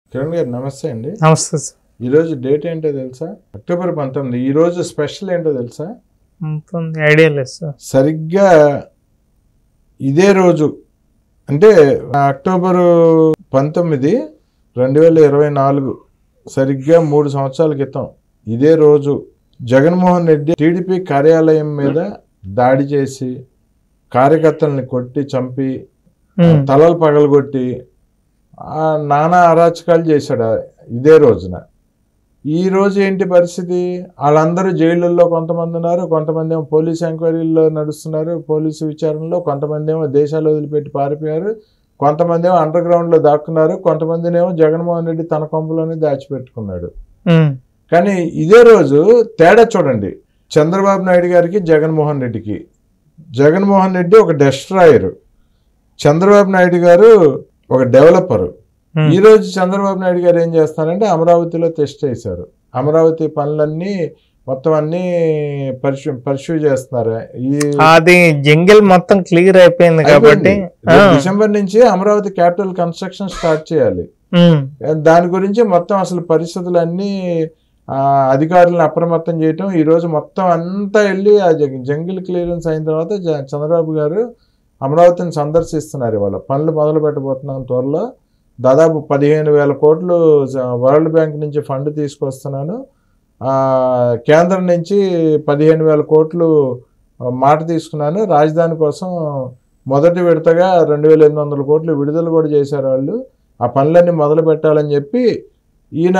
కిరణ్ గారు నమస్తే అండి నమస్తే సార్ ఈరోజు డేట్ ఏంటో తెలుసా అక్టోబర్ పంతొమ్మిది ఈ రోజు స్పెషల్ ఏంటో తెలుసా ఉంటుంది ఐడియా లేదు సార్ సరిగ్గా ఇదే రోజు అంటే అక్టోబరు పంతొమ్మిది రెండు వేల ఇరవై నాలుగు సరిగ్గా మూడు సంవత్సరాల క్రితం ఇదే రోజు జగన్మోహన్ రెడ్డి టీడీపీ కార్యాలయం మీద దాడి చేసి కార్యకర్తల్ని కొట్టి చంపి ఉమ్, తలలు పగలగొట్టి ఆ నానా అరాచకాలు చేశాడు ఆ- ఇదే రోజున ఈ రోజు ఏంటి పరిస్థితి వాళ్ళందరూ జైళ్ళల్లో కొంతమంది ఉన్నారు కొంతమంది ఏమో పోలీస్ ఎంక్వైరీల్లో నడుస్తున్నారు పోలీసు విచారణలో కొంతమంది ఏమో దేశాలు వదిలిపెట్టి పారిపోయారు కొంతమంది ఏమో అండర్ గ్రౌండ్లో దాక్కున్నారు కొంతమందిని ఏమో జగన్మోహన్ రెడ్డి తన కొంపలోనే దాచిపెట్టుకున్నాడు ఉమ్, కానీ ఇదే రోజు తేడా చూడండి చంద్రబాబు నాయుడు గారికి జగన్మోహన్ రెడ్డికి జగన్మోహన్ రెడ్డి ఒక డెస్ట్రాయర్ చంద్రబాబు నాయుడు గారు ఒక డెవలపరు ఉమ్, ఈ రోజు చంద్రబాబు నాయుడు గారు ఏం చేస్తారంటే అమరావతిలో టెస్ట్ చేశారు అమరావతి పనులన్నీ మొత్తం అన్ని పరిశు పరిశూ చేస్తున్నారు ఈ అది జంగిల్ మొత్తం క్లియర్ అయిపోయింది కాబట్టి అయిపోయింది. ఆ, రేపు డిసెంబర్ నుంచి అమరావతి క్యాపిటల్ కన్స్ట్రక్షన్ స్టార్ట్ చేయాలి ఉమ్, దాని గురించి మొత్తం అసలు పరిస్థితులన్నీ ఆ, అధికారులను అప్రమత్తం చేయటం ఈ రోజు మొత్తం అంతా వెళ్ళి ఆ జ- జంగిల్ క్లియరెన్స్ అయిన తర్వాత జ- చంద్రబాబు గారు అమరావతిని సందర్శిస్తున్నారు ఇవాళ పనులు మొదలు పెట్టబోతున్నాం త్వరలో దాదాపు పదిహేను వేల కోట్లు జ- వరల్డ్ బ్యాంక్ నుంచి ఫండ్ తీసుకొస్తున్నాను ఆ, కేంద్రం నుంచి పదిహేను వేల కోట్లు ఆ, మాట తీసుకున్నాను రాజధాని కోసం మొదటి విడతగా రెండు వేల ఎనిమిది వందల కోట్లు విడుదల కూడా చేశారు వాళ్ళు ఆ పనులన్నీ మొదలు పెట్టాలని చెప్పి ఈయన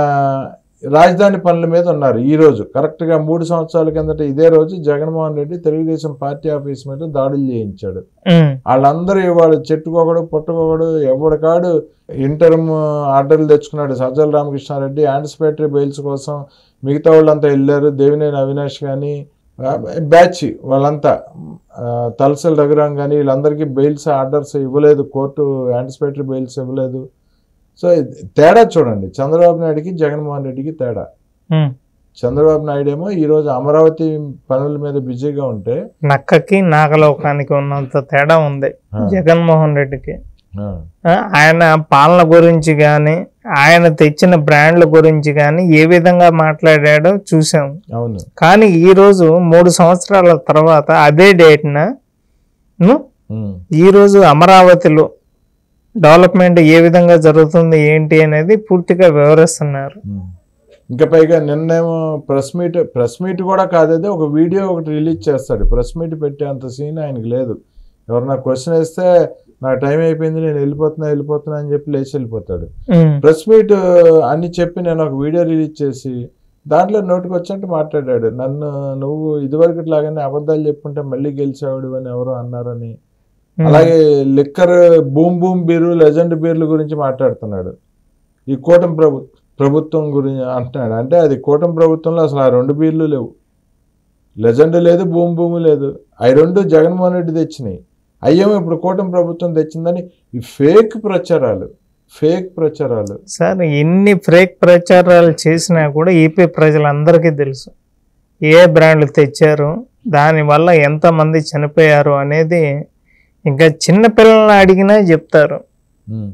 రాజధాని పనుల మీద ఉన్నారు ఈ రోజు కరెక్ట్గా మూడు సంవత్సరాల కిందట ఇదే రోజు జగన్మోహన్ రెడ్డి తెలుగుదేశం పార్టీ ఆఫీస్ మీద దాడులు చేయించాడు ఉమ్, వాళ్ళందరూ ఇవాళ చెట్టుకోకడు పుట్టకొకడు ఎవడికాడు ఇంటర్మ్ ఆర్డర్లు తెచ్చుకున్నాడు సజ్జల రామకృష్ణారెడ్డి యాంటిసిపేటరీ బెయిల్స్ కోసం మిగతా వాళ్ళంతా వెళ్ళారు దేవినేని అవినాష్ కానీ బ్యాచ్ వాళ్ళంతా ఆ, తలసల రఘురాం కానీ వీళ్ళందరికీ బెయిల్స్ ఆర్డర్స్ ఇవ్వలేదు కోర్టు యాంటిసిపేటరీ బెయిల్స్ ఇవ్వలేదు సో ఇది- తేడా చూడండి చంద్రబాబు నాయుడికి జగన్మోహన్ రెడ్డికి తేడా ఉమ్. చంద్రబాబు నాయుడు ఏమో ఈరోజు అమరావతి పనుల మీద బిజీగా ఉంటే నక్కకి నాగలోకానికి ఉన్నంత తేడా ఉంది ఆ, జగన్మోహన్ రెడ్డికి ఆ, ఆ, ఆయన పాలన గురించి కానీ ఆయన తెచ్చిన బ్రాండ్ల గురించి కానీ ఏ విధంగా మాట్లాడాడో చూసాం అవును కానీ ఈ రోజు మూడు సంవత్సరాల తర్వాత అదే డేట్న ను, ఉమ్. ఈ రోజు అమరావతిలో డెవలప్మెంట్ ఏ విధంగా జరుగుతుంది ఏంటి అనేది పూర్తిగా వివరిస్తున్నారు ఉమ్. ఇంకా పైగా నిన్నేమో ప్రెస్ మీట్ ప్రెస్ మీట్ కూడా కాదైతే ఒక వీడియో ఒకటి రిలీజ్ చేస్తాడు ప్రెస్ మీట్ పెట్టేంత సీన్ ఆయనకి లేదు ఎవరన్నా క్వశ్చన్ వేస్తే నాకు టైం అయిపోయింది నేను వెళ్ళిపోతున్నా వెళ్ళిపోతున్నా అని చెప్పి లేచి వెళ్ళిపోతాడు ఉమ్, ప్రెస్ మీట్ అని చెప్పి నేను ఒక వీడియో రిలీజ్ చేసి దాంట్లో నోటికి వచ్చినట్టు మాట్లాడాడు నన్ను నువ్వు ఇదివరకు లాగానే అబద్ధాలు చెప్పుంటే మళ్ళీ గెలిచాడు అని ఎవరో అన్నారని ఉమ్, అలాగే liquor boom boom beer legend బీర్ల గురించి మాట్లాడుతున్నాడు ఈ కూటమి ప్రభు ప్రభుత్వం గురించి అంటున్నాడు అంటే అది కూటమి ప్రభుత్వంలో అసలు ఆ రెండు బీర్లు లేవు లెజెండ్ లేదు బూమ్ బూమ్ లేదు అవి రెండు జగన్మోహన్ రెడ్డి తెచ్చినాయి అయ్యేమో ఇప్పుడు కూటమి ప్రభుత్వం తెచ్చిందని ఈ ఫేక్ ప్రచారాలు ఫేక్ ప్రచారాలు సార్ ఎన్ని ఫేక్ ప్రచారాలు చేసినా కూడా ఏపీ ప్రజలందరికీ తెలుసు ఏ బ్రాండ్లు తెచ్చారు దానివల్ల ఎంతమంది చనిపోయారు అనేది ఇంకా చిన్న పిల్లల్ని అడిగినా చెప్తారు ఉమ్.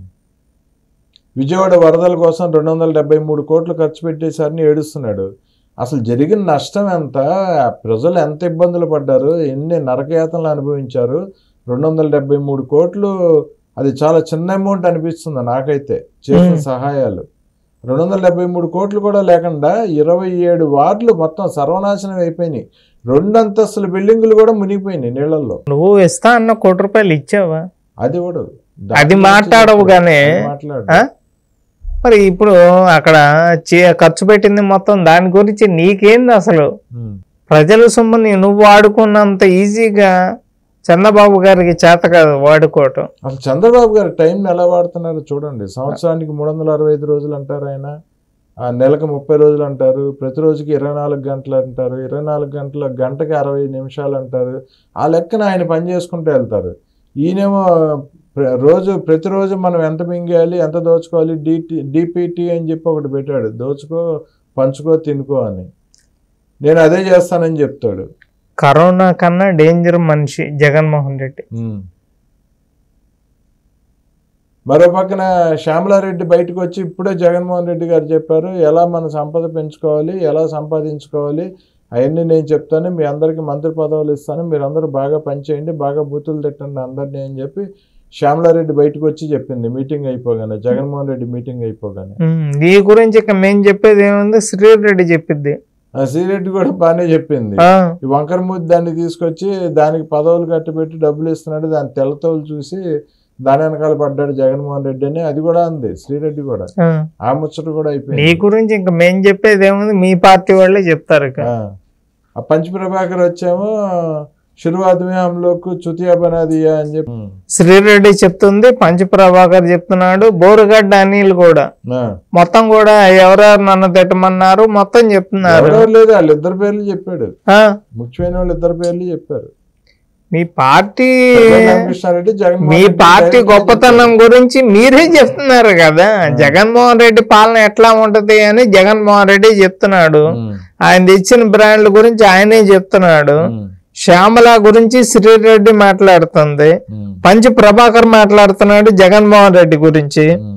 విజయవాడ వరదల కోసం రెండు వందల డెబ్బై మూడు కోట్లు ఖర్చు పెట్టేశారని ఏడుస్తున్నాడు అసలు జరిగిన నష్టం ఎంత ప్రజలు ఎంత ఇబ్బందులు పడ్డారు ఎన్ని నరకయాతనలు అనుభవించారు రెండు వందల డెబ్బై మూడు కోట్లు అది చాలా చిన్న అమౌంట్ అనిపిస్తుంది నాకైతే చేసిన Hmm. సహాయాలు రెండు వందల డెబ్బై మూడు కోట్లు కూడా లేకుండా ఇరవై ఏడు వార్డులు మొత్తం సర్వనాశనం అయిపోయినాయి రెండు అంతస్తుల బిల్డింగులు కూడా మునిగిపోయినాయి నీళ్ళల్లో నువ్వు ఇస్తా అన్న కోటి రూపాయలు ఇచ్చావా అది కూడా అది మాట్లాడవు గానీ, మాట్లాడు ఆ? మరి ఇప్పుడు అక్కడ చే- ఖర్చు పెట్టింది మొత్తం దాని గురించి నీకేంది అసలు Hmm. ప్రజల సొమ్ముని నువ్వు వాడుకున్నంత ఈజీగా చంద్రబాబు గారికి చేత కాదు వాడుకోవటం అసలు చంద్రబాబు గారు టైంని ఎలా వాడుతున్నారో చూడండి సంవత్సరానికి మూడు వందల అరవై ఐదు రోజులు అంటారు ఆయన ఆ నెలకు ముప్పై రోజులు అంటారు ప్రతి రోజుకి ఇరవై నాలుగు గంటలు అంటారు ఇరవై నాలుగు గంటల గంటకి అరవై నిమిషాలు అంటారు ఆ లెక్కన ఆయన పని చేసుకుంటూ వెళ్తారు ఈయనేమో ప్ర- రోజు ప్రతిరోజు మనం ఎంత మింగేయాలి ఎంత దోచుకోవాలి డిటి డిపిటి అని చెప్పి ఒకటి పెట్టాడు దోచుకో పంచుకో తినుకో అని నేను అదే చేస్తానని చెప్తాడు కరోనా కన్నా డేంజర్ మనిషి జగన్మోహన్ రెడ్డి మరో పక్కన శ్యామలారెడ్డి బయటకు వచ్చి ఇప్పుడే జగన్మోహన్ రెడ్డి గారు చెప్పారు ఎలా మన సంపద పెంచుకోవాలి ఎలా సంపాదించుకోవాలి అవన్నీ నేను చెప్తాను మీ అందరికీ మంత్రి పదవులు ఇస్తాను మీరు అందరూ బాగా పనిచేయండి బాగా బూతులు తిట్టండి అందరినీ అని చెప్పి శ్యామలారెడ్డి బయటకు వచ్చి చెప్పింది మీటింగ్ అయిపోగానే జగన్మోహన్ రెడ్డి మీటింగ్ అయిపోగానే ఉమ్, ఈ గురించి ఇక మేము చెప్పేది ఏముంది శ్రీరెడ్డి చెప్పిద్ది ఆ శ్రీరెడ్డి కూడా బాగానే చెప్పింది ఆ, ఈ వంకర మూతి దాన్ని తీసుకొచ్చి దానికి పదవులు కట్టిపెట్టి డబ్బులు ఇస్తున్నాడు దాని తెల్లతోలు చూసి దాని వెనకాల పడ్డాడు జగన్మోహన్ రెడ్డి అని అది కూడా ఉంది శ్రీరెడ్డి కూడా ఆ. ఆ ముచ్చట కూడా నీ అయిపోయింది గురించి ఇంకా మేము చెప్పేది ఏముంది మీ పార్టీ వాళ్ళే చెప్తారు ఇక ఆ. ఆ పంచ ప్రభాకర్ వచ్చేమో शुरुआत में हम लोग को चुतिया बना दिया అని చెప్పి శ్రీరెడ్డి చెప్తుంది పంచ ప్రభాకర్ చెప్తున్నాడు బోరుగడ్డ అనిల్ కూడా ఆ. మొత్తం కూడా ఎవరెవరు నన్ను తిట్టమన్నారు మొత్తం చెప్తున్నారు ఎవరెవరు లేదు వాళ్ళు ఇద్దరు పేర్లు చెప్పాడు ఆ, ముఖ్యమైన వాళ్ళు ఇద్దరు పేర్లు చెప్పారు మీ పార్టీ రామకృష్ణారెడ్డి జగన్మోహన్ మీ రెడ్డి పార్టీ డైరెక్ట్గా గొప్పతనం గురించి మీరే చెప్తున్నారు కదా జగన్మోహన్ రెడ్డి పాలన ఎట్లా ఉంటది అని జగన్మోహన్ రెడ్డి చెప్తున్నాడు చెప్పారు. ఉమ్. ఆయన తెచ్చిన బ్రాండ్ల గురించి ఆయనే చెప్తున్నాడు ఉమ్. శ్యామల గురించి శ్రీరెడ్డి మాట్లాడుతుంది ఉమ్. పంచ ప్రభాకర్ మాట్లాడుతున్నాడు జగన్మోహన్ రెడ్డి గురించి ఉమ్.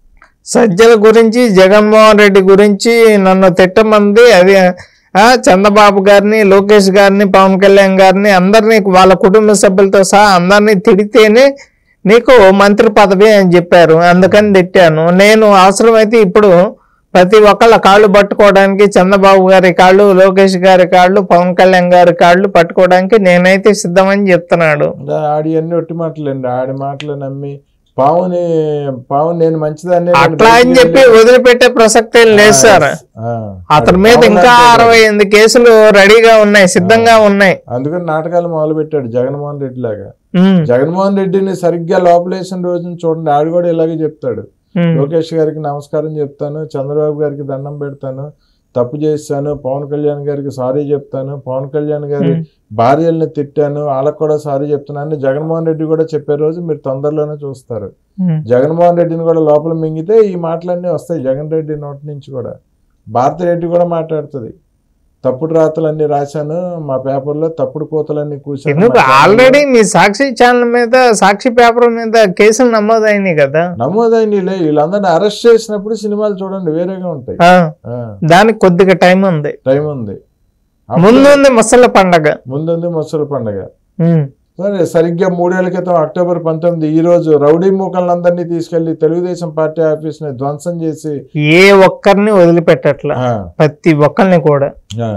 సజ్జల గురించి జగన్మోహన్ రెడ్డి గురించి నన్ను తిట్టమంది అది ఆ, చంద్రబాబు గారిని లోకేష్ గారిని పవన్ కళ్యాణ్ గారిని అందరినీ వాళ్ళ కుటుంబ సభ్యులతో సహా అందరినీ తిడితేనే నీకు మంత్రి పదవి అని చెప్పారు అందుకని తిట్టాను నేను అవసరమైతే ఇప్పుడు ప్రతి ఒక్కళ్ళ కాళ్ళు పట్టుకోవడానికి చంద్రబాబు గారి కాళ్ళు లోకేష్ గారి కాళ్ళు పవన్ కళ్యాణ్ గారి కాళ్ళు పట్టుకోవడానికి నేనైతే సిద్ధమని చెప్తున్నాడు ఇంకా ఆడి అన్ని ఒట్టి మాటలండి ఆడి మాటలు నమ్మి పావుని పావు నేను మంచిదాన్ని నేను అట్లా అని బయటికి చెప్పి వెళ్ళి- వదిలిపెట్టే ప్రసక్తే లేదు సార్ ఆ. అతని మీద పావుని ఇంకా అంటాడు. అరవై ఎనిమిది కేసులు రెడీగా ఉన్నాయి సిద్ధంగా ఉన్నాయి అందుకని నాటకాలు మొదలు పెట్టాడు జగన్మోహన్ రెడ్డి లాగా ఉమ్, జగన్మోహన్ రెడ్డిని సరిగ్గా లోపలేసిన రోజున చూడండి ఆడు కూడా ఇలాగే చెప్తాడు ఉమ్, లోకేష్ గారికి నమస్కారం చెప్తాను చంద్రబాబు గారికి దండం పెడతాను తప్పు చేస్తాను పవన్ కళ్యాణ్ గారికి సారీ చెప్తాను పవన్ కళ్యాణ్ గారి ఉమ్. భార్యల్ని తిట్టాను వాళ్ళకు కూడా సారీ చెప్తున్నాను అని జగన్మోహన్ రెడ్డి కూడా చెప్పే రోజు మీరు తొందరలోనే చూస్తారు ఉమ్. జగన్మోహన్ రెడ్డిని కూడా లోపల మింగితే ఈ మాటలన్నీ వస్తాయి జగన్ రెడ్డి నోటి నుంచి కూడా భారతి రెడ్డి కూడా మాట్లాడుతుంది తప్పుడు రాతలన్నీ రాశాను మా పేపర్లో తప్పుడు కోతలన్నీ కూర్చొని ఎందుకు ఆల్రెడీ మీ సాక్షి ఛానల్ మీద సాక్షి పేపర్ మీద కేసులు నమోదైనాయి కదా నమోదైనలే వీళ్ళందరినీ అరెస్ట్ చేసినప్పుడు సినిమాలు చూడండి వేరేగా ఉంటాయి ఆ, ఆ, దానికి కొద్దిగా టైం ఉంది టైం ఉంది ముందు ఉంది ముసళ్ళ పండగ ముందుంది ముసలి పండగ ఉమ్, సరే సరిగ్గా మూడేళ్ల క్రితం అక్టోబర్ పంతొమ్మిది ఈ రోజు రౌడీ మూకలందరినీ తీసుకెళ్లి తెలుగుదేశం పార్టీ ఆఫీస్ ని ధ్వంసం చేసి ఏ ఒక్కరిని వదిలిపెట్టట్ల ఆ, ప్రతి ఒక్కరిని కూడా ఆ,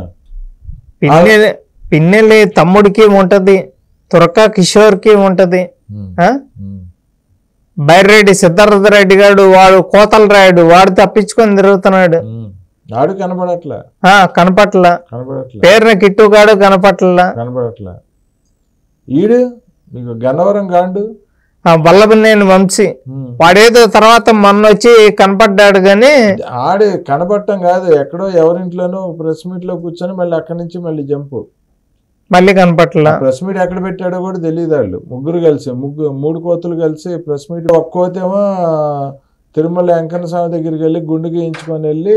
పిన్నె పిన్నెలి తమ్ముడికి ఉంటది తురక కిషోర్కి ఉంటది ఉమ్, ఆ? ఉమ్, బైరెడ్డి సిద్ధార్థ రెడ్డి గారు వాడు కోతల రాయుడు వాడు తప్పించుకొని తిరుగుతున్నాడు ఉమ్. ఆడు కనబడట్లా ఆ కనపట్ల కనబడట్లా పేరున కిట్టుగాడు కనపట్ల కనబడట్లా ఈడు మీకు గన్నవరం గాండు ఆ వల్లభనేని వంశీ ఉమ్. వాడేదో తర్వాత మొన్న వచ్చి కనపడ్డాడు గాని ఆడు కనబడటం కాదు ఎక్కడో ఎవరింట్లోనో ప్రెస్ మీట్ లో కూర్చొని మళ్ళీ అక్కడి నుంచి మళ్ళీ జంపు మళ్ళీ కనపట్ల ప్రెస్ మీట్ ఎక్కడ పెట్టాడో కూడా తెలియదు వాళ్ళు ముగ్గురు కలిసి ముగ్గురు మూడు కోతులు కలిసి ప్రెస్ మీట్ ఒక్క కోతేమో తిరుమల వెంకన్న స్వామి దగ్గరికి వెళ్ళి గుండు గీయించుకొని వెళ్ళి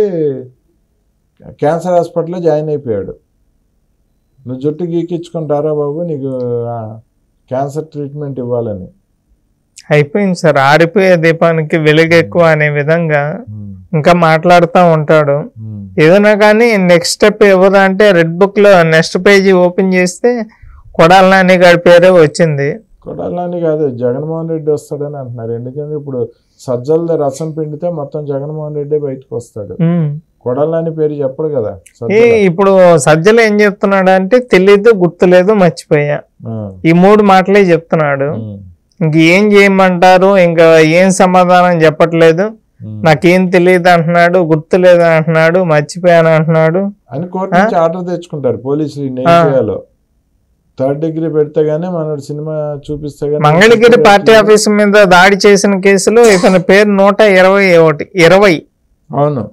క్యాన్సర్ హాస్పిటల్లో జాయిన్ అయిపోయాడు నువ్వు జుట్టు గీకించుకొని రారా బాబు నీకు ఆ, క్యాన్సర్ ట్రీట్మెంట్ ఇవ్వాలని అయిపోయింది సార్ ఆరిపోయే దీపానికి వెలుగు ఎక్కువ అనే విధంగా ఇంకా మాట్లాడుతూ ఉంటాడు ఏదైనా కానీ నెక్స్ట్ స్టెప్ ఎవరు అంటే రెడ్ బుక్ లో నెక్స్ట్ పేజీ ఓపెన్ చేస్తే కొడాల నాని గారి పేరే వచ్చింది కొడాలని కాదు జగన్మోహన్ రెడ్డి వస్తాడని అంటున్నారు ఎందుకంటే ఇప్పుడు సజ్జల రసం పిండితే మొత్తం జగన్మోహన్ రెడ్డి బయటకు వస్తాడు ఉమ్. కొడాలని పేరు చెప్పడు కదా ఈ సజ్జల ఇప్పుడు సజ్జలు ఏం చెప్తున్నాడు అంటే తెలీదు గుర్తులేదు మర్చిపోయా ఆ, ఈ మూడు మాటలే చెప్తున్నాడు ఉమ్, ఇంక ఏం చేయమంటారు ఇంకా ఏం సమాధానం చెప్పట్లేదు ఉమ్. నాకేం తెలియదు అంటున్నాడు గుర్తులేదు అంటున్నాడు మర్చిపోయాను అంటున్నాడు అని కోర్టు నుంచి ఆర్డర్ తెచ్చుకుంటారు పోలీసులు ఈ ఆ. చేయాలో థర్డ్ డిగ్రీ పెడితే గానీ మన సినిమా చూపిస్తే గానీ మంగళగిరి పార్టీ ఆఫీస్ మీద దాడి చేసిన కేసులో ఇతని పేరు నూట ఇరవై ఒకటి ఇరవై అవును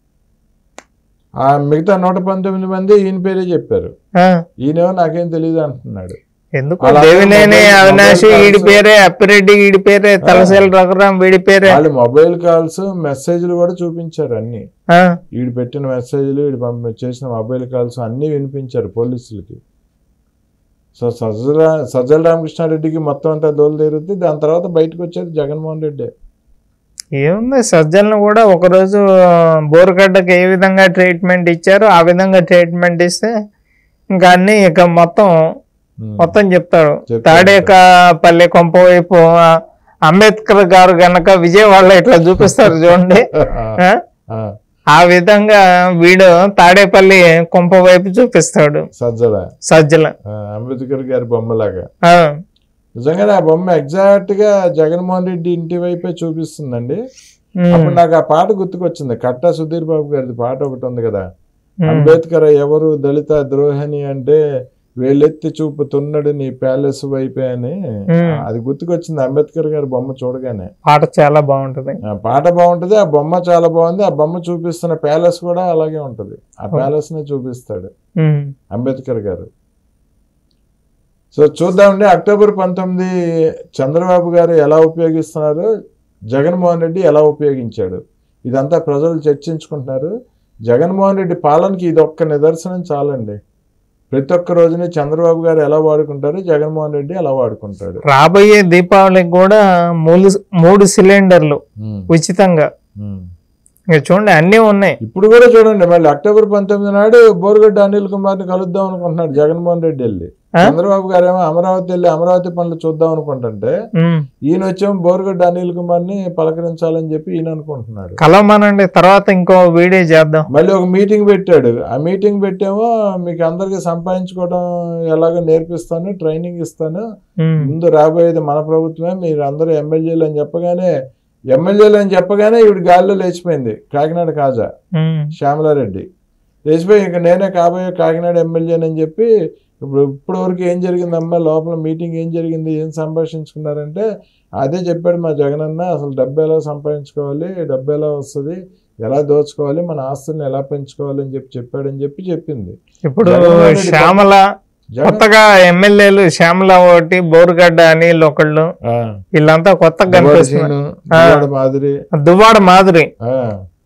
ఆ మిగతా నూట పంతొమ్మిది మంది ఈయన పేరే చెప్పారు ఆ, ఈయనేమో నాకేం తెలియదు అంటున్నాడు ఎందుకు అలా దేవినేని మొబైల్- అవినాష్ మొబైల్ వీడి కాల్స్- పేరే అప్పిరెడ్డి వీడి పేరే తలసేల రఘురాం వీడి పేరే వాళ్ళు మొబైల్ కాల్స్ మెసేజ్లు కూడా చూపించారు అన్ని ఆ, వీడు పెట్టిన మెసేజ్లు వీడు పంపి చేసిన మొబైల్ కాల్స్ అన్నీ వినిపించారు పోలీసులకి సో సజ్జల సజ్జల రామకృష్ణారెడ్డికి మొత్తం అంతా దోలు తీరుద్ది దాని తర్వాత బయటకు వచ్చేది జగన్మోహన్ రెడ్డి ఏముంది సజ్జలను కూడా ఒకరోజు బోరుగడ్డకి ఏ విధంగా ట్రీట్మెంట్ ఇచ్చారో ఆ విధంగా ట్రీట్మెంట్ ఇస్తే ఇంకా అన్ని ఇక మొత్తం ఉమ్. మొత్తం చెప్తాడు చెప్తాడు. తాడేకపల్లి కొంప వైపు ఆ, అంబేద్కర్ గారు గనక విజయవాడలో ఇట్లా చూపిస్తారు చూడండి ఆ? ఆ, ఆ విధంగా వీడు తాడేపల్లి కొంప వైపు చూపిస్తాడు సజ్జల సజ్జల ఆ, అంబేద్కర్ గారి బొమ్మలాగా ఆ, నిజంగానే ఆ బొమ్మ ఎగ్జాక్ట్ గా జగన్మోహన్ రెడ్డి ఇంటి వైపే చూపిస్తుందండి ఉమ్, అప్పుడు నాకు ఆ పాట గుర్తుకొచ్చింది కట్టా సుధీర్ బాబు గారిది పాట ఒకటి ఉంది కదా ఉమ్, అంబేద్కర్ ఎవరు దళిత ద్రోహిణి అంటే వేలెత్తి చూపుతున్నడు నీ ప్యాలెస్ వైపే అని ఉమ్. అది గుర్తుకొచ్చింది అంబేద్కర్ గారి బొమ్మ చూడగానే పాట చాలా బాగుంటది ఆ పాట బాగుంటది ఆ బొమ్మ చాలా బాగుంది ఆ బొమ్మ చూపిస్తున్న ప్యాలెస్ కూడా అలాగే ఉంటది ఆ ప్యాలెస్ నే చూపిస్తాడు ఉమ్, అంబేద్కర్ గారు సో చూద్దామండి అక్టోబర్ పంతొమ్మిది చంద్రబాబు గారు ఎలా ఉపయోగిస్తున్నారు జగన్మోహన్ రెడ్డి ఎలా ఉపయోగించాడు ఇదంతా ప్రజలు చర్చించుకుంటున్నారు జగన్మోహన్ రెడ్డి పాలనకి ఇది ఒక్క నిదర్శనం చాలండి ప్రతి ఒక్క రోజుని చంద్రబాబు గారు ఎలా వాడుకుంటారు జగన్మోహన్ రెడ్డి ఎలా వాడుకుంటాడు రాబోయే దీపావళికి కూడా మూడు మూడు సిలిండర్లు ఉచితంగా ఇక చూడండి అన్నీ ఉన్నాయి ఇప్పుడు కూడా చూడండి మళ్ళీ అక్టోబర్ పంతొమ్మిది నాడు బోరుగడ్డ అనిల్ కుమార్ ని కలుద్దాం అనుకుంటున్నాడు జగన్మోహన్ రెడ్డి వెళ్ళి ఆ? చంద్రబాబు గారు ఏమో అమరావతి వెళ్ళి అమరావతి పనులు చూద్దాం అనుకుంటుంటే ఉమ్, ఈయన వచ్చేమో బోరుగడ్డ అనిల్ కుమార్ ని పలకరించాలని చెప్పి ఈయన అనుకుంటున్నాడు కలవమనండి తర్వాత ఇంకో వీడియో చేద్దాం మళ్ళీ ఒక మీటింగ్ పెట్టాడు ఆ మీటింగ్ పెట్టేమో మీకు అందరికి సంపాదించుకోవడం ఎలాగో నేర్పిస్తాను ట్రైనింగ్ ఇస్తాను ఉమ్, ముందు రాబోయేది మన ప్రభుత్వమే మీరు అందరూ ఎమ్మెల్యేలు అని చెప్పగానే ఎమ్మెల్యేలు అని చెప్పగానే ఈవిడ గాలిలో లేచిపోయింది కాకినాడ కాజా ఉమ్, శ్యామలారెడ్డి లేచిపోయి ఇంక నేనే కాబోయే కాకినాడ ఎమ్మెల్యేనని చెప్పి ఇప్పుడు ఇప్పటి వరకు ఏం జరిగిందమ్మా లోపల మీటింగ్ ఏం జరిగింది ఏం సంభాషించుకున్నారంటే అదే చెప్పాడు మా జగనన్న అసలు డబ్బు ఎలా సంపాదించుకోవాలి డబ్బు ఎలా వస్తుంది ఎలా దోచుకోవాలి మన ఆస్తుల్ని ఎలా పెంచుకోవాలి అని చెప్పి చెప్పాడని చెప్పి చెప్పింది ఇప్పుడు జగన్మోహన్ రెడ్డి శ్యామల జగన్ కొత్తగా ఎమ్మెల్యేలు శ్యామల ఒకటి బోరుగడ్డ అనిల్ ఒకళ్ళు ఆ, వీళ్ళంతా కొత్తగా దువ్వాడ కనిపిస్తున్నారు సీను, దువ్వాడ మాదిరి దువ్వాడ మాదిరి ఆ.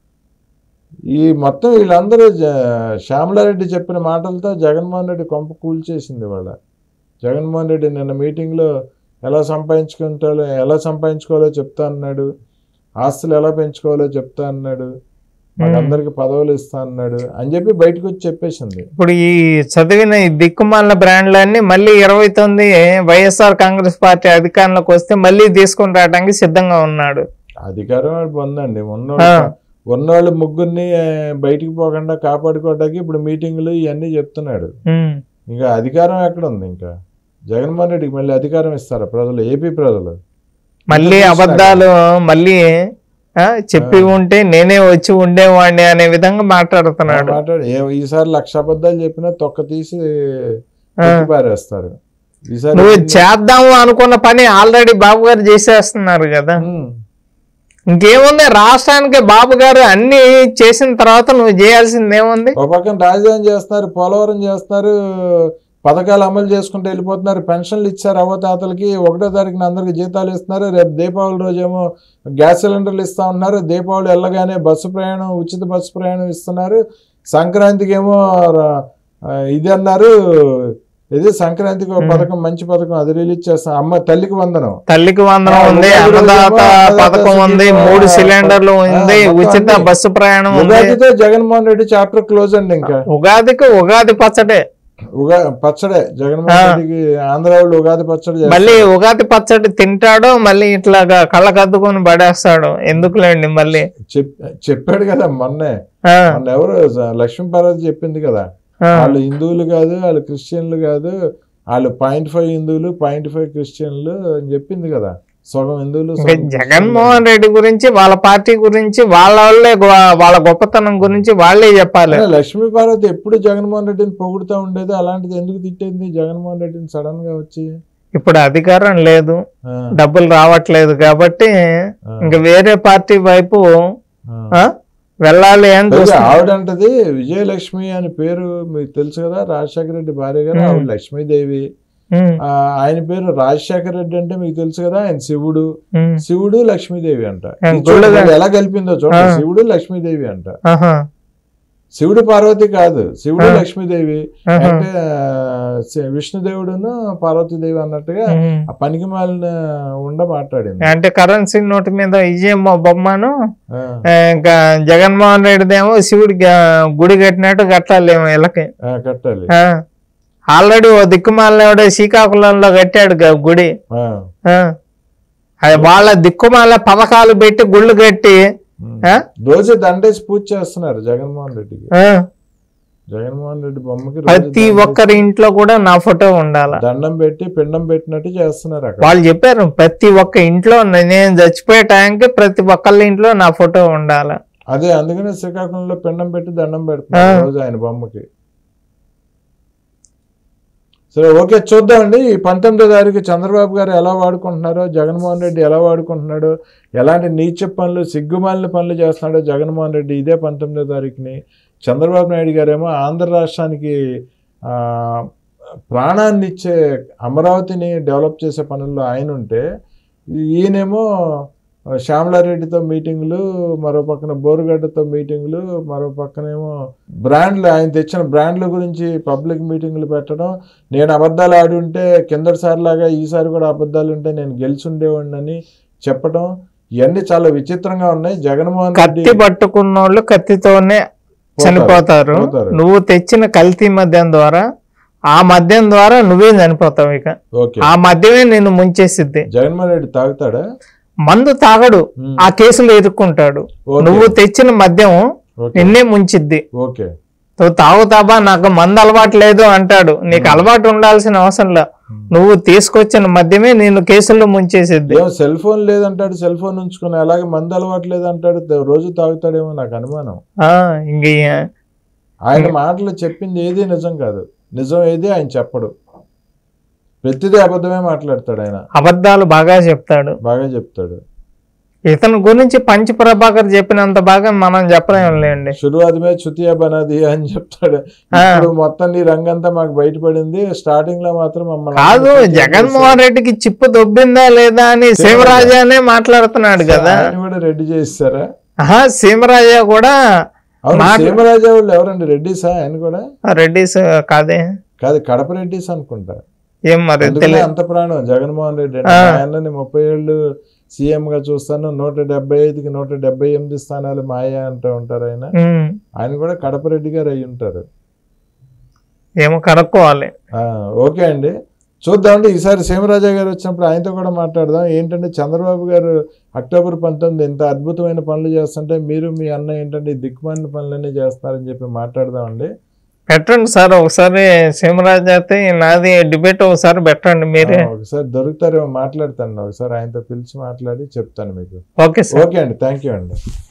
ఈ మొత్తం వీళ్ళందరూ జ- శ్యామలారెడ్డి చెప్పిన మాటలతో జగన్మోహన్ రెడ్డి కొంప కూల్చేసింది వాళ్ళ జగన్మోహన్ రెడ్డి నిన్న మీటింగ్లో ఎలా సంపాదించుకుంటారో ఎలా సంపాదించుకోవాలో చెప్తా అన్నాడు ఆస్తులు ఎలా పెంచుకోవాలో చెప్తా అన్నాడు మాకందరికి పదవులు ఇస్తా అన్నాడు అని చెప్పి బయటకు వచ్చి చెప్పేసింది ఇప్పుడు ఈ చదివిన ఈ దిక్కుమాలిన బ్రాండ్లన్నీ మళ్ళీ ఇరవై తొమ్మిది వైఎస్ఆర్ కాంగ్రెస్ పార్టీ అధికారంలోకి వస్తే మళ్ళీ తీసుకొని రావడానికి సిద్ధంగా ఉన్నాడు అధికారం వాడు పొందండి ఉన్నోళ్ళు ఆ. ఉన్నోళ్ళు ముగ్గురిని ఆ, బయటికి పోకుండా కాపాడుకోవడానికి ఇప్పుడు మీటింగులు ఇవన్నీ చెప్తున్నాడు ఉమ్. ఇంకా అధికారం ఎక్కడ ఉంది ఇంకా జగన్మోహన్ రెడ్డికి మళ్ళీ అధికారం ఇస్తారా ప్రజలు ఏపీ ప్రజలు మళ్ళీ అబద్ధాలు మళ్ళీ ఆ, చెప్పి ఉంటే నేనే వచ్చి ఉండేవాడిని అనే విధంగా మాట్లాడుతున్నాడు మాట్లాడి ఏ- ఈసారి లక్ష అబద్ధాలు చెప్పినా తొక్క తీసి ఆ. తొక్కి పారేస్తారు ఈసారి నువ్వు చేద్దాము అనుకున్న పని ఆల్రెడీ బాబు గారు చేసేస్తున్నారు కదా ఉమ్, ఇంకేముంది రాష్ట్రానికి బాబు గారు అన్ని చేసిన తర్వాత నువ్వు చేయాల్సింది ఏముంది ఒక పక్కన రాజధాని చేస్తున్నారు పోలవరం చేస్తున్నారు పథకాలు అమలు చేసుకుంటూ వెళ్ళిపోతున్నారు పెన్షన్లు ఇచ్చారు అవ్వతాతలకి ఒకటో తారీఖున అందరికి జీతాలు ఇస్తున్నారు రేపు దీపావళి రోజేమో గ్యాస్ సిలిండర్లు ఇస్తా ఉన్నారు దీపావళి వెళ్ళగానే బస్సు ప్రయాణం ఉచిత బస్సు ప్రయాణం ఇస్తున్నారు సంక్రాంతికి ఏమో ర- ఆ, ఇది అన్నారు ఇది సంక్రాంతికి ఒక పథకం మంచి పథకం అది రిలీజ్ చేస్తాం అమ్మ తల్లికి వందనం తల్లికి వందనం ఆ, ఉంది ఉగాది అన్నదాత రోజేమో అన్నదాత పథకం ఉంది సుఖీభవ మూడు సిలిండర్లు ఆ, ఉంది మొత్తం ఉచిత అన్ని. బస్సు ప్రయాణం ఉంది ఉగాదితో జగన్మోహన్ రెడ్డి చాప్టర్ క్లోజ్ అండి ఇంకా ఉగాదికి ఉగాది పచ్చడే ఉగా పచ్చడే జగన్మోహన్ ఆ. రెడ్డికి ఆంధ్ర వాళ్ళు ఉగాది పచ్చడి చేస్తారు. మళ్ళీ ఉగాది పచ్చడి తింటాడు మళ్ళీ ఇట్లాగా కళ్ళకద్దుకొని పడేస్తాడు ఎందుకులేండి మళ్ళీ చెప్- చెప్పాడు కదా మొన్నే ఆ, మొన్న ఎవరు లక్ష్మీపార్వతి చెప్పింది కదా ఆ, వాళ్ళు హిందువులు కాదు వాళ్ళు క్రిస్టియన్లు కాదు వాళ్ళు పాయింట్ ఫైవ్ హిందువులు పాయింట్ ఫైవ్ క్రిస్టియన్లు అని చెప్పింది కదా సగం హిందువులు ఇంకా సగం క్రిస్టియన్లు. జగన్మోహన్ రెడ్డి గురించి వాళ్ళ పార్టీ గురించి వాళ్ళ వాళ్ళే గొ- వాళ్ళ గొప్పతనం గురించి వాళ్ళే చెప్పాలి అదే లక్ష్మీపార్వతి ఎప్పుడు జగన్మోహన్ రెడ్డిని పొగుడుతూ ఉండేది అలాంటిది ఎందుకు తిట్టేది జగన్మోహన్ రెడ్డిని సడన్ గా వచ్చి ఇప్పుడు అధికారం లేదు ఆ, డబ్బులు రావట్లేదు కాబట్టి ఆ, ఇంకా వేరే పార్టీ వైపు ఆ. ఆ, వెళ్ళాలి అని పైగా చూస్తున్నారు. ఆవిడంటది విజయలక్ష్మి అని పేరు మీకు తెలుసు కదా రాజశేఖర రెడ్డి భార్య గారు ఉమ్. ఆవిడ లక్ష్మీదేవి ఉమ్, ఆ, ఆయన పేరు రాజశేఖర రెడ్డి అంటే మీకు తెలుసు కదా ఆయన శివుడు ఉమ్, శివుడు లక్ష్మీదేవి అంట ఆ, ఇది గుళ్ళగా- చూడండి ఎలా కలిపిందో చూడండి ఆ. శివుడు లక్ష్మీదేవి అంట ఆహా. శివుడు పార్వతి కాదు శివుడు ఆ. లక్ష్మీదేవి ఆహా. అంటే ఆ, శ- విష్ణుదేవుడును పార్వతీదేవి అన్నట్టుగా ఉమ్. ఆ పనికి మాలిన ఉండ మాట్లాడింది అంటే కరెన్సీ నోటు మీద విజయమ్మ బొమ్మను ఆ, ఆ, ఇంకా జగన్మోహన్ రెడ్డిదేమో శివుడికి ఆ, గుడి కట్టినట్టు కట్టాలేమో వీళ్ళకి ఆ, కట్టాలి ఆల్రెడీ ఓ దిక్కుమాలనేవాడు శ్రీకాకుళంలో కట్టాడు గా గుడి ఆ, ఆ. అది వాళ్ళ దిక్కుమాల పథకాలు పెట్టి గుళ్ళు కట్టి ఉమ్. ఆ? రోజు దండేసి పూజ చేస్తున్నారు జగన్మోహన్ రెడ్డికి ఆ, జగన్మోహన్ రెడ్డి బొమ్మకి రోజు ప్రతి దండేసి ఒక్కరి ఇంట్లో కూడా నా ఫోటో ఉండాల దండం పెట్టి పిండం పెట్టినట్టు చేస్తున్నారు అక్కడ వాళ్ళు చెప్పారు ప్రతి ఒక్క ఇంట్లో నేను చచ్చిపోయే టైంకి ప్రతి ఒక్కళ్ళ ఇంట్లో నా ఫోటో ఉండాల అదే అందుకనే శ్రీకాకుళంలో పిండం పెట్టి దండం పెడుతున్నారు ఆ. రోజు ఆయన బొమ్మకి సరే ఓకే చూద్దామండి ఈ పంతొమ్మిదో తారీఖు చంద్రబాబు గారు ఎలా వాడుకుంటున్నారో జగన్మోహన్ రెడ్డి ఎలా వాడుకుంటున్నాడో ఎలాంటి నీచ పనులు సిగ్గుమాలిన పనులు చేస్తున్నాడో జగన్మోహన్ రెడ్డి ఇదే పంతొమ్మిదో తారీఖుని చంద్రబాబు నాయుడు గారేమో ఆంధ్ర రాష్ట్రానికి ఆ, ప్రాణాన్ని ఇచ్చే అమరావతిని డెవలప్ చేసే పనుల్లో ఆయన ఉంటే ఈయనేమో శ్యామలారెడ్డితో మీటింగ్లు మరో పక్కన బోరుగడ్డతో మీటింగ్లు మరో పక్కనేమో బ్రాండ్లు ఆయన తెచ్చిన బ్రాండ్ల గురించి పబ్లిక్ మీటింగ్లు పెట్టడం నేను అబద్ధాలు ఆడి ఉంటే కిందటిసారి లాగా ఈసారి కూడా అబద్ధాలు ఉంటే నేను గెలిచి ఉండేవాడిని చెప్పడం ఇవన్నీ చాలా విచిత్రంగా ఉన్నాయి జగన్మోహన్ రెడ్డి కత్తి పట్టుకున్న వాళ్ళు కత్తితోనే చనిపోతారు పోతారు. నువ్వు తెచ్చిన కల్తీ మద్యం ద్వారా ఆ మద్యం ద్వారా నువ్వే చనిపోతావు ఇక ఓకే ఆ మద్యమే నిన్ను ముంచేసిద్ది జగన్మోహన్ రెడ్డి తాగుతాడా మందు తాగడు ఉమ్, ఆ కేసులో ఇరుక్కుంటాడు ఓకే. నువ్వు తెచ్చిన మద్యం ఓకే నిన్నే ముంచిద్ది ఓకే నువ్వు తాగుతావా నాకు మందు అలవాటు లేదు అంటాడు నీకు అలవాటు ఉండాల్సిన అవసరం లే నువ్వు తీసుకొచ్చిన మద్యమే నిన్ను కేసుల్లో ముంచేసిద్ది ఏమో సెల్ ఫోన్ లేదంటాడు సెల్ ఫోన్ ఉంచుకుని అలాగే మందు అలవాటు లేదంటాడు ద- రోజు తాగుతాడేమో నాకు అనుమానం ఆ, ఇంక ఈ- ఆయన మాటలు చెప్పింది ఏది నిజం కాదు నిజం ఏది ఆయన చెప్పడు ప్రతిదీ అబద్ధమే మాట్లాడతాడు ఆయన అబద్ధాలు బాగా చెప్తాడు బాగా చెప్తాడు ఇతని గురించి పంచ ప్రభాకర్ చెప్పినంత బాగా మనం చెప్పలేం లేండి శురువాతమే చుతియా బనాది అని చెప్తాడు ఆ. ఇప్పుడు మొత్తం నీ రంగంతా మాకు బయటపడింది స్టార్టింగ్ లో మాత్రం మమ్మల్ని కాదు అందరినీ జగన్మోహన్ రెడ్డికి చిప్పు దొబ్బిందా లేదా అని సీమరాజానే మాట్లాడుతున్నాడు కదా ఆయన కూడా రెడ్డి చేస్తారా ఆహా సీమరాజా కూడా అవును మాట- సీమరాజా వాళ్ళు ఎవరండి రెడ్డిసా ఆయన కూడా రెడ్డిస్ కాదే కాదు కడప రెడ్డిస్ అనుకుంటా ఏం మరి అందుకనే తెలియదు అంత ప్రాణం జగన్మోహన్ రెడ్డి అంటే ఆ. మా ఆయనని ముప్పై ఏళ్ళు సీఎం గా చూస్తాను నూట డెబ్బై ఐదుకి నూట డెబ్బై ఎనిమిది స్థానాలు మాయా అంటూ ఉంటారు ఆయన ఉమ్, ఆయన కూడా కడప రెడ్డి గారు అయి ఉంటారు ఏమో కనుక్కోవాలి ఆ, ఓకే అండి చూద్దామండి ఈసారి సీమరాజా గారు వచ్చినప్పుడు ఆయనతో కూడా మాట్లాడదాం ఏంటంటే చంద్రబాబు గారు అక్టోబర్ పంతొమ్మిది ఎంత అద్భుతమైన పనులు చేస్తుంటే మీరు మీ అన్న ఏంటంటే ఈ దిక్కుమాలిన పనులన్నీ చేస్తున్నారని చెప్పి మాట్లాడదామండి పెట్టండి సార్ ఒకసారి సీమరాజా అయితే నాది డిబేట్ ఒకసారి పెట్టండి మీరే ఆ, ఒకసారి దొరుకుతారేమో మాట్లాడతాను ఒకసారి ఆయనతో పిలిచి మాట్లాడి చెప్తాను మీకు ఓకే సార్ ఓకే అండి థ్యాంక్ యూ అండి